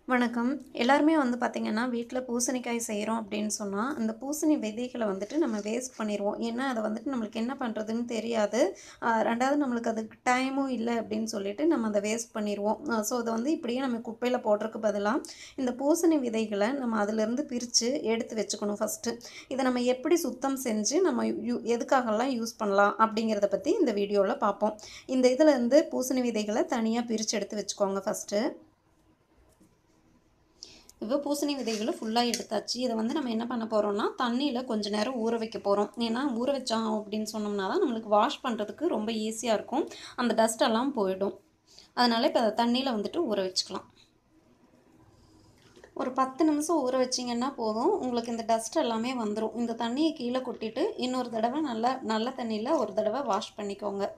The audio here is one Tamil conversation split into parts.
வணக்கம் எல்லாருமே வந்து பார்த்திங்கன்னா வீட்டில் பூசணிக்காய் செய்கிறோம் அப்படின்னு சொன்னால் அந்த பூசணி விதைகளை வந்துட்டு நம்ம வேஸ்ட் பண்ணிடுவோம் ஏன்னா அதை வந்துட்டு நம்மளுக்கு என்ன பண்ணுறதுன்னு தெரியாது ஆஹ் ரெண்டாவது நம்மளுக்கு அதுக்கு டைமும் இல்லை அப்படின்னு சொல்லிட்டு நம்ம அதை வேஸ்ட் பண்ணிடுவோம் ஸோ அதை வந்து இப்படியே நம்ம குப்பையில் போடுறதுக்கு பதிலாக இந்த பூசணி விதைகளை நம்ம அதிலிருந்து பிரித்து எடுத்து வச்சுக்கணும் ஃபஸ்ட்டு இதை நம்ம எப்படி சுத்தம் செஞ்சு நம்ம யூ எதுக்காகலாம் யூஸ் பண்ணலாம் அப்படிங்கிறத பற்றி இந்த வீடியோவில் பார்ப்போம் இந்த இதில் இருந்து பூசணி விதைகளை தனியாக பிரித்து எடுத்து வச்சுக்கோங்க ஃபஸ்ட்டு இப்போ பூசணி விதைகளும் ஃபுல்லாக எடுத்தாச்சு இதை வந்து நம்ம என்ன பண்ண போகிறோம்னா தண்ணியில் கொஞ்ச நேரம் ஊற வைக்க போகிறோம் ஏன்னா ஊற வச்சோம் அப்படின்னு சொன்னோம்னா தான் நம்மளுக்கு வாஷ் பண்ணுறதுக்கு ரொம்ப ஈஸியாக இருக்கும் அந்த டஸ்ட் எல்லாம் போயிடும் அதனால் இப்போ அதை தண்ணியில் வந்துட்டு ஊற வச்சுக்கலாம் ஒரு பத்து நிமிஷம் ஊற வச்சிங்கன்னா போதும் உங்களுக்கு இந்த டஸ்ட் எல்லாமே வந்துடும் இந்த தண்ணியை கீழே கொட்டிட்டு இன்னொரு தடவை நல்லா நல்ல தண்ணியில் ஒரு தடவை வாஷ் பண்ணிக்கோங்க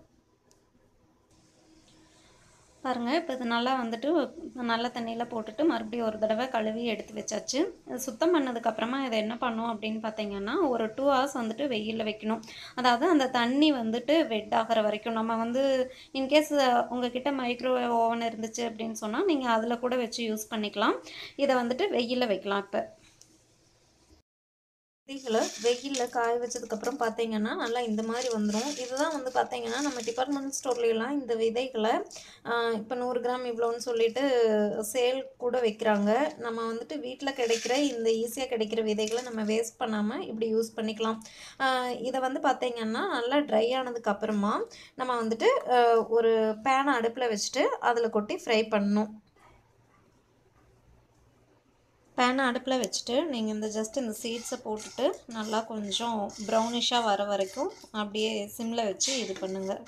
பாருங்கள் இப்போ இது நல்லா வந்துட்டு நல்ல தண்ணியில் போட்டுட்டு மறுபடியும் ஒரு தடவை கழுவி எடுத்து வச்சாச்சு இது சுத்தம் பண்ணதுக்கப்புறமா இதை என்ன பண்ணோம் அப்படின்னு பார்த்தீங்கன்னா ஒரு டூ ஹவர்ஸ் வந்துட்டு வெயிலில் வைக்கணும் அதாவது அந்த தண்ணி வந்துட்டு வெட் ஆகிற வரைக்கும் நம்ம வந்து இன்கேஸ் உங்ககிட்ட மைக்ரோவேவ் ஓவன் இருந்துச்சு அப்படின்னு சொன்னால் நீங்கள் அதில் கூட வச்சு யூஸ் பண்ணிக்கலாம் இதை வந்துட்டு வெயிலில் வைக்கலாம் இப்போ விதைகளை வெயிலில் காய வச்சதுக்கப்புறம் பார்த்தீங்கன்னா நல்லா இந்த மாதிரி வந்துடும் இதுதான் வந்து பார்த்தீங்கன்னா நம்ம டிபார்ட்மெண்ட் ஸ்டோர்லாம் இந்த விதைகளை இப்போ நூறு கிராம் இவ்வளோன்னு சொல்லிட்டு சேல் கூட வைக்கிறாங்க நம்ம வந்துட்டு வீட்டில் கிடைக்கிற இந்த ஈஸியாக கிடைக்கிற விதைகளை நம்ம வேஸ்ட் பண்ணாமல் இப்படி யூஸ் பண்ணிக்கலாம் ஆஹ் இதை வந்து பார்த்தீங்கன்னா நல்லா ட்ரை ஆனதுக்கப்புறமா நம்ம வந்துட்டு ஆஹ் ஒரு பேனை அடுப்பில் வச்சுட்டு அதில் கொட்டி ஃப்ரை பண்ணணும் பேனை அடுப்பில் வச்சுட்டு நீங்கள் இந்த ஜஸ்ட் இந்த சீட்ஸை போட்டுட்டு நல்லா கொஞ்சம் ப்ரௌனிஷாக வர வரைக்கும் அப்படியே சிம்மில் வச்சு இது பண்ணுங்கள்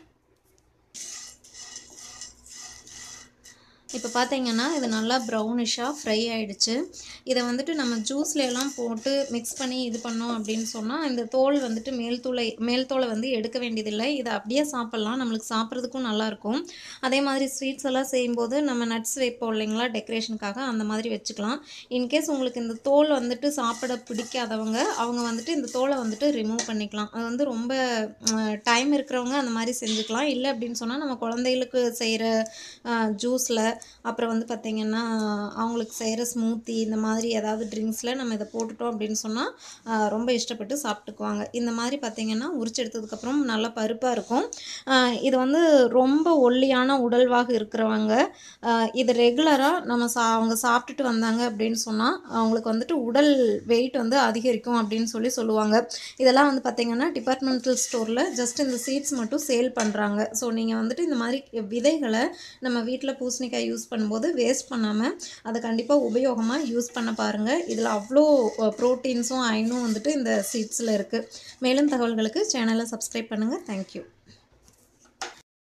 இப்போ பார்த்தீங்கன்னா இது நல்லா ப்ரௌனிஷாக ஃப்ரை ஆயிடுச்சு இதை வந்துட்டு நம்ம ஜூஸ்ல எல்லாம் போட்டு மிக்ஸ் பண்ணி இது பண்ணோம் அப்படின்னு சொன்னால் இந்த தோல் வந்துட்டு மேல் தூளை மேல் தோலை வந்து எடுக்க வேண்டியதில்லை இதை அப்படியே சாப்பிட்லாம் நம்மளுக்கு சாப்பிட்றதுக்கும் நல்லாயிருக்கும் அதே மாதிரி ஸ்வீட்ஸ் எல்லாம் செய்யும்போது நம்ம நட்ஸ் வைப்போம் இல்லைங்களா டெக்கரேஷனுக்காக அந்த மாதிரி வச்சுக்கலாம் இன்கேஸ் உங்களுக்கு இந்த தோல் வந்துட்டு சாப்பிட பிடிக்காதவங்க அவங்க வந்துட்டு இந்த தோலை வந்துட்டு ரிமூவ் பண்ணிக்கலாம் அது வந்து ரொம்ப டைம் இருக்கிறவங்க அந்த மாதிரி செஞ்சுக்கலாம் இல்லை அப்படின்னு சொன்னால் நம்ம குழந்தைகளுக்கு செய்கிற ஜூஸில் அப்புறம் வந்து பார்த்திங்கன்னா அவங்களுக்கு செய்கிற ஸ்மூத்தி இந்த மாதிரி ஏதாவது ட்ரிங்க்ஸில் நம்ம இதை போட்டுட்டோம் அப்படின்னு சொன்னால் ரொம்ப இஷ்டப்பட்டு சாப்பிட்டுக்குவாங்க இந்த மாதிரி பார்த்திங்கன்னா உரிச்சு எடுத்ததுக்கப்புறம் நல்லா பருப்பாக இருக்கும் ஆஹ் இது வந்து ரொம்ப ஒல்லியான உடல்வாக இருக்கிறவங்க ஆஹ் இது ரெகுலராக நம்ம சா அவங்க சாப்பிட்டுட்டு வந்தாங்க அப்படின்னு சொன்னால் அவங்களுக்கு வந்துட்டு உடல் வெயிட் வந்து அதிகரிக்கும் அப்படின்னு சொல்லி சொல்லுவாங்க இதெல்லாம் வந்து பார்த்திங்கன்னா டிபார்ட்மெண்டல் ஸ்டோரில் ஜஸ்ட் இந்த சீட்ஸ் மட்டும் சேல் பண்ணுறாங்க ஸோ நீங்கள் வந்துட்டு இந்த மாதிரி விதைகளை நம்ம வீட்டில் பூசணிக்காய் யூஸ் பண்ணும்போது வேஸ்ட் பண்ணாமல் அதை கண்டிப்பாக உபயோகமாக யூஸ் பண்ண பாருங்கள் இதில் அவ்வளோ ப்ரோட்டீன்ஸும் அயனும் வந்துட்டு இந்த சீட்ஸில் இருக்குது மேலும் தகவல்களுக்கு சேனலை சப்ஸ்கிரைப் பண்ணுங்கள் தேங்க்யூ